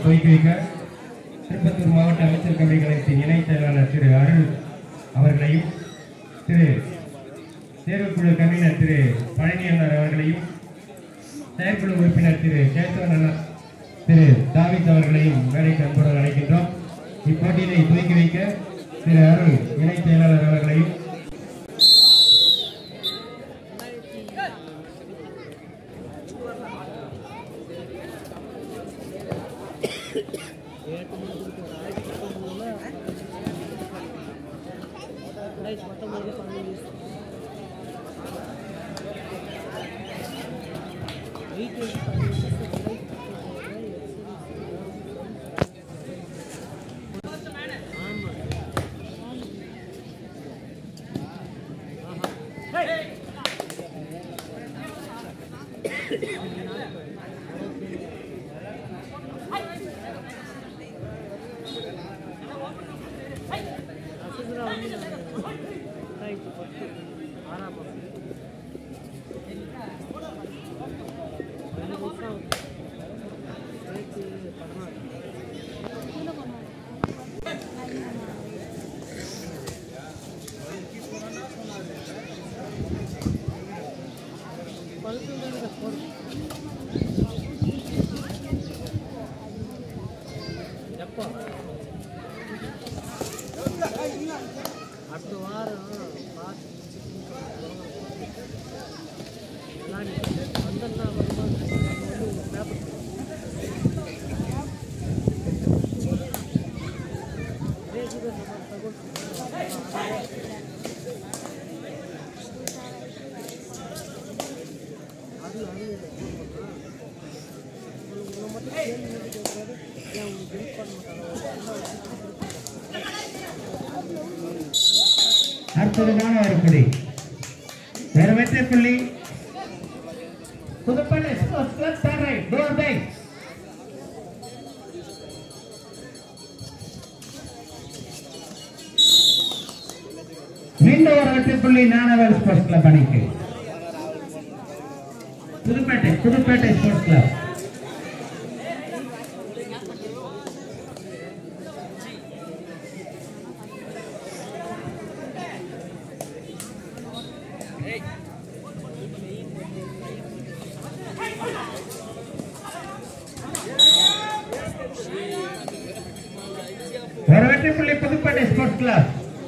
துவக்கி வைக்க திருப்பத்தூர் மாவட்ட அமைச்சர் கல்வி கழகத்தின் இணைச் செயலாளர் திரு அருள் அவர்களையும் திரு தேர்வுக்குழு கன்வீனர் திரு பழனி அண்ணார் அவர்களையும் செயற்குழு உறுப்பினர் திரு கேசவன் அண்ணா திரு தாவித் அவர்களையும் மேடைக்கு அன்புடன் அழைக்கின்றோம் இப்போட்டியினை துவக்கி வைக்க திரு அருள் இணைச் செயலாளர் அவர்களையும் அடுத்த வாரம் பார்த்து வந்தேன்னா வந்து பேப்பர் அது அது உங்களை மட்டும் கேள்வி கேட்கக்கூடாது ஏன் உங்களுக்கு ஹெல்ப் பண்ண மாட்டாங்க அற்புதமான ஒரு புள்ளி வேற வெற்றி புள்ளி Puduppalli sports club third raid do or die மீண்டும் ஒரு வெற்றி புள்ளி நானவேல் ஸ்போர்ட்ஸ் கிளப் அணிக்கு புதுப்பேட்டை புதுப்பேட்டை ஸ்போர்ட்ஸ் கிளப் ஒரு வெற்றி புள்ளி புதுப்பேட்டை ஸ்போர்ட்ஸ் கிளப்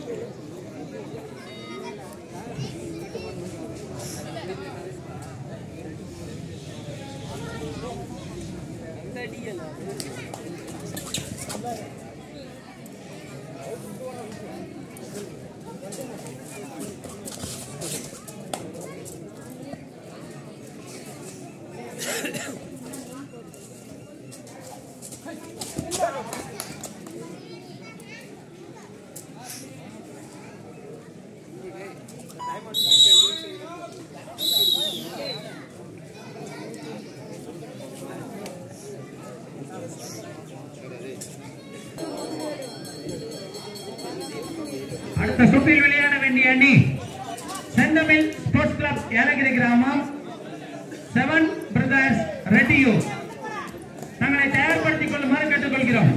அடுத்த சுற்றில் விளையாட வேண்டிய அணி செந்தமிழ் ஸ்போர்ட்ஸ் கிளப் ஏலகிரி கிராமம் செவன் பிரதர்ஸ் ரெட்டியூ தங்களை தயார்படுத்திக் கொள்ளுமாறு கேட்டுக்கொள்கிறோம்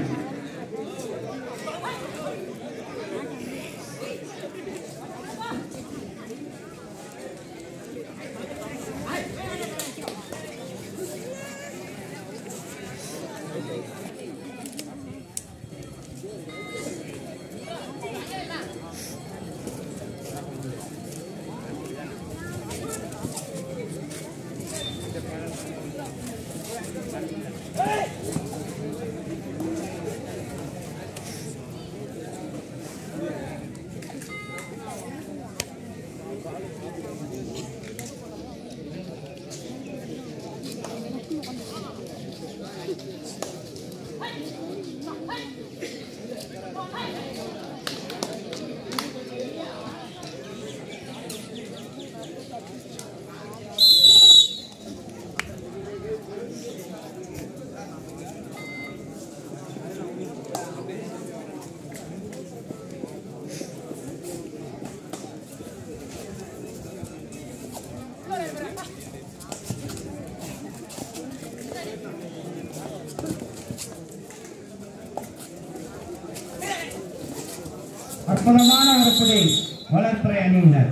அற்புதமான ஒரு புதை வளர்ப்புறை அணியினர்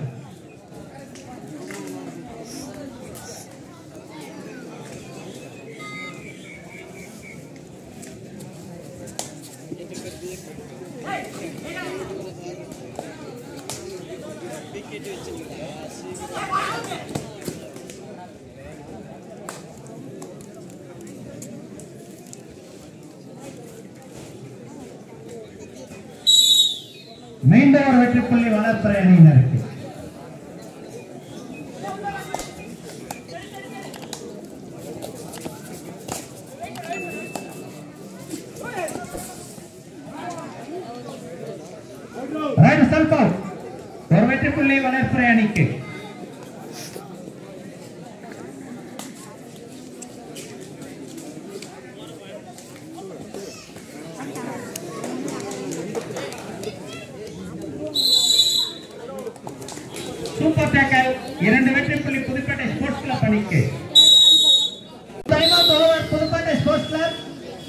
மீண்டும் ஒரு வெற்றி புள்ளி வளர்ப்புறை அணியினருக்கு ரைட் செல்ஃப் அவுட் ஒரு வெற்றி புள்ளி வளர்ப்புறை அணிக்கு சூப்பர் டேக்கல் இரண்டு வெற்றி புள்ளி புதுக்கோட்டை ஸ்போர்ட்ஸ் கிளப் அணிக்கு time out over Pudukkottai sports club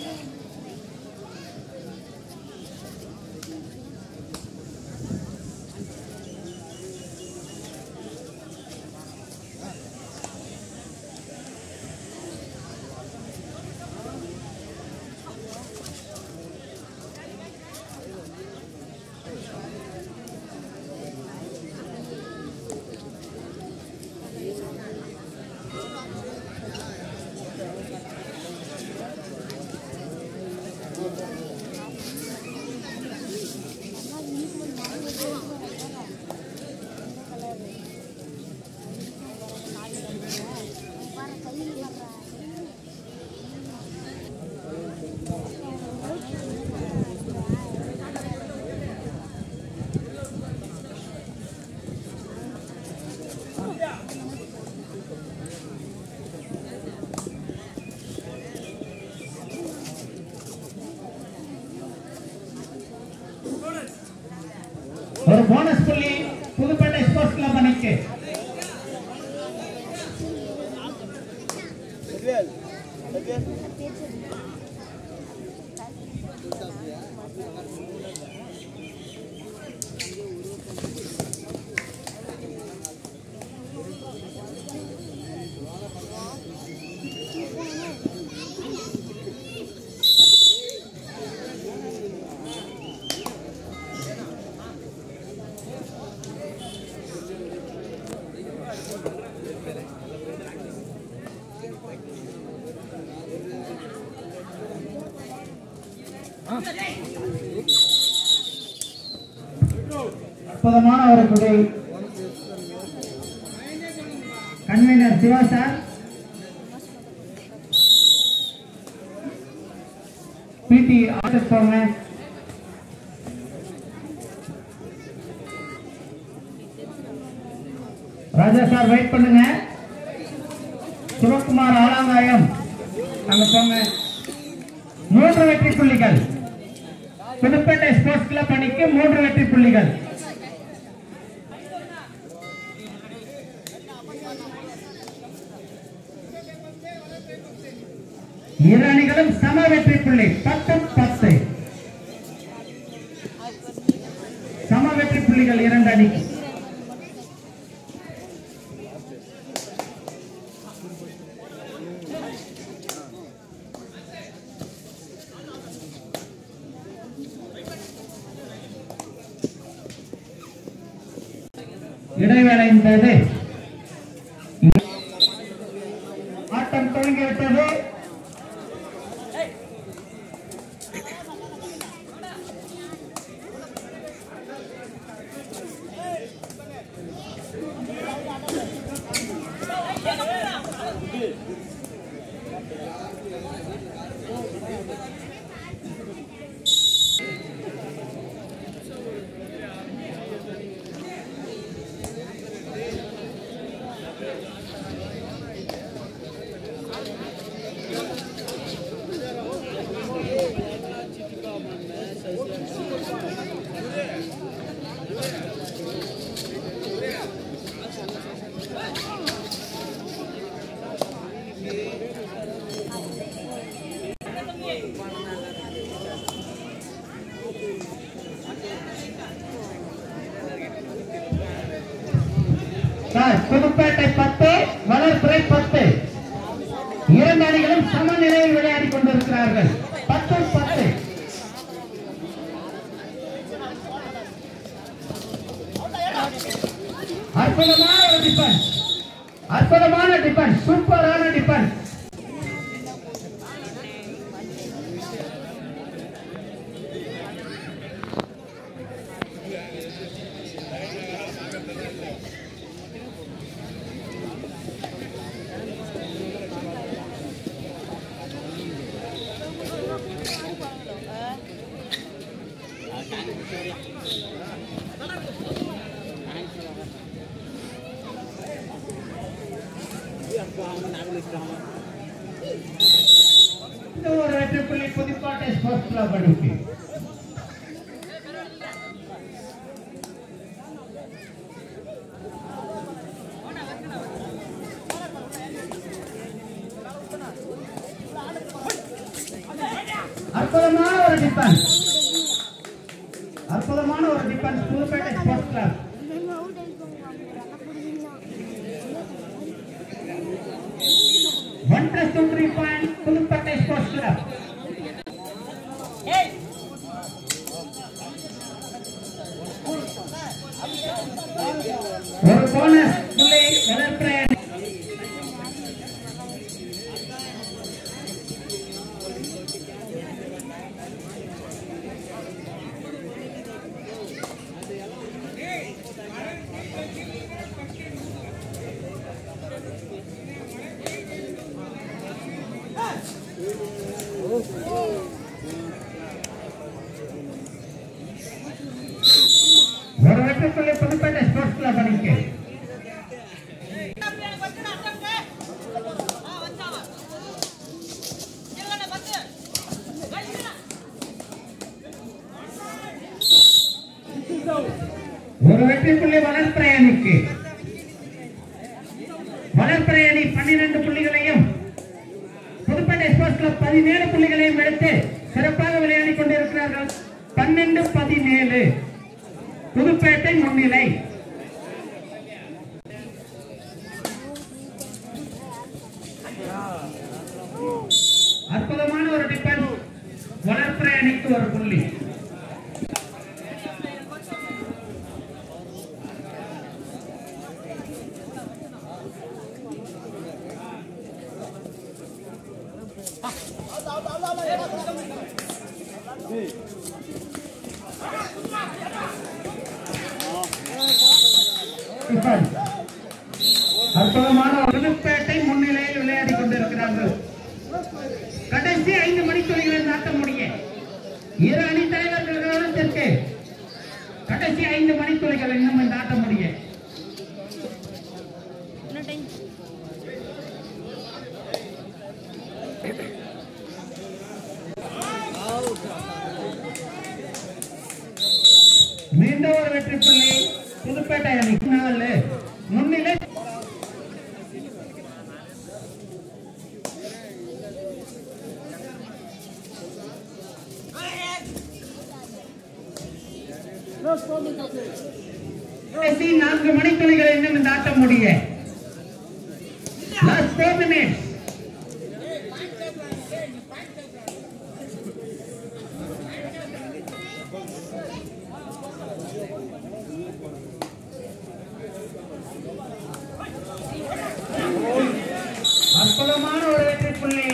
ஒரு போனஸ் புள்ளி புதுக்கோட்டை ஸ்போர்ட்ஸ் கிளப் அணிக்கு அற்புதமான ஒரு குடை கன்வீனர் சிவா சார் பிடி ஆர்டர் போங்க ராஜா சார் வெயிட் பண்ணுங்க சிவகுமார் ஆலாங்காயம் அங்க போங்க மூன்று வெற்றி புள்ளிகள் புதுப்பேட்டை ஸ்போர்ட்ஸ் கிளப் அணிக்கு மூன்று வெற்றி புள்ளிகள் இரு அணிகளும் சம வெற்றி புள்ளி பத்து பத்து சம வெற்றி புள்ளிகள் இரண்டு அணிக்கு இடைவேளையின் போது ஆட்டம் துவங்கிவிட்டது புதுப்பேட்டை பத்து வளர்ப்புறை பத்து இரண்டு அணிகளும் சமநிலையில் விளையாடி கொண்டிருக்கிறார்கள் பத்து பத்து அற்புதமான ஒரு டிஃபென்ஸ் அற்புதமான டிஃபென்ஸ் சூப்பரான டிஃபென்ஸ் இந்த ஒரு வெற்றி புள்ளி புதுக்கோட்டை ஸ்போர்ட்ஸ் கிளப் அணிக்கு அற்புதமான ஒரு டிஃபென்ஸ் அற்புதமான ஒரு defence Puduppettai sports club one plus two three point Puduppettai sports club ஒரு போனஸ் புள்ளி வளர்ப்புறை அணி. ஒரு வெற்றி புள்ளி புதுப்பேட்டை ஸ்போர்ட்ஸ் கிளப் அணிக்கு ஒரு வெற்றி புள்ளி வளர்ப்புறை அணிக்கு வளர்ப்புறை அணி பன்னிரண்டு புள்ளிகளையும் புதுப்பேட்டை ஸ்போர்ட்ஸ் கிளப் பதினேழு புள்ளிகளையும் எடுத்து சிறப்பாக விளையாடி கொண்டிருக்கிறார்கள் பன்னெண்டு பதினேழு புதுப்பேட்டை முன்னிலை அற்புதமான ஒரு டிஃபென்ஸ் வளர்ப்புறை அணிக்கு ஒரு புள்ளி டிஃபென்ஸ் அற்புதமான ஒரு புதுப்பேட்டை முன்னிலையில் விளையாடி கொண்டிருக்கிறார்கள் கடைசி ஐந்து மணித்துளிகளில் நாட்ட முடிய இரு அணி தலைவர்கள் கவனத்திற்கு கடைசி ஐந்து மணித்துளிகள் இன்னும் நாட்ட முடிய மீண்டும் ஒரு வெற்றி புள்ளி புதுப்பேட்டை அணிக்கு நாலு முன்னிலை கடைசி நான்கு மணித்துளிகள் இன்னும் இந்த ஆட்டம் முடிய லாஸ்ட் ஃபோர் மினிட்ஸ் அற்புதமான ஒரு வெற்றி புள்ளி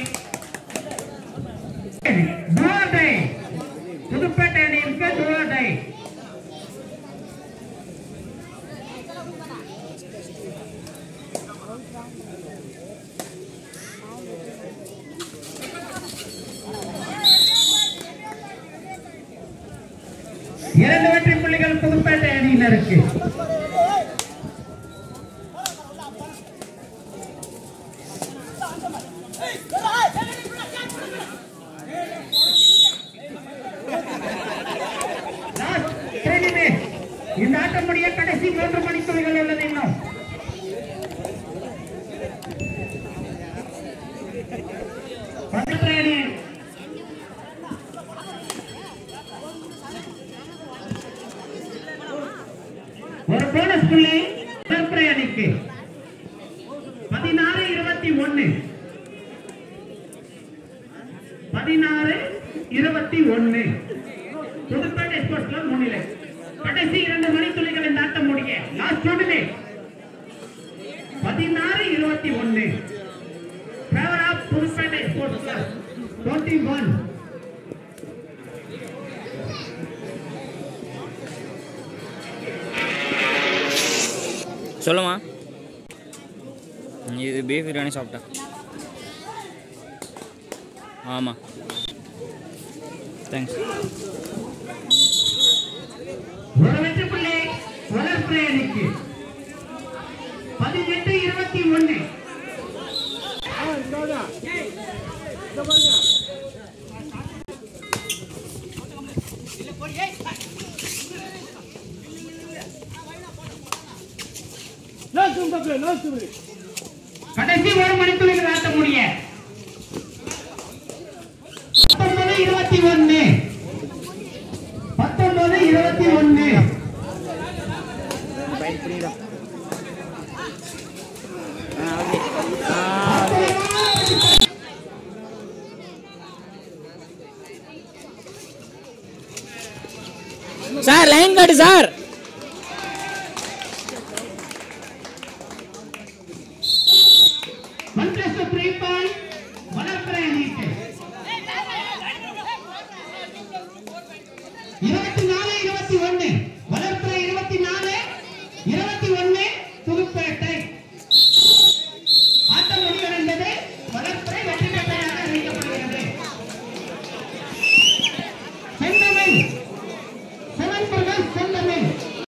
துவாடை புதுப்பேட்டை அணியிற்கு துவாடை இரண்டு வெற்றி புள்ளிகள் புதுப்பேட்டை அணியினருக்கு Last three minutes. இந்த ஆட்டம் முடிய கடைசி மூன்று மணித்துளிகள் உள்ளது இன்னும் பக்கத்துல அணி. ஒரு போனஸ் புள்ளி வளர்ப்புறை அணிக்கு ஒன்னு பதினாறு இருபத்தி ஒன்னு புதுப்பேட்டை ஸ்போர்ட்ஸ் கிளப் முன்னிலை கடைசி இரண்டு மணித்துளிகள் இந்த ஆட்டம் முடிய லாஸ்ட் ஒன் மினிட் பதினாறு இருபத்தி ஒன்னு favour of Puduppettai sports club twenty one சொல்லுமா இது பீஃப் பிரியாணி சாப்பிட்டேன் ஆமாம் தேங்க்ஸ் ஒரு வெற்றி புள்ளி வளர்ப்புறை அணிக்கு பதினெட்டு இருபத்தி ஒன்னு கடைசி ஒரு மணித்துளிகள் ஆட்ட முடிய பத்தொன்பது இருபத்தி ஒன்னு பத்தொன்பது இருபத்தி ஒன்னு சார் லைன் காட்டு sir one plus three point Valarpurai அணிக்கு இருபத்தி நாலு இருபத்தி ஒன்னு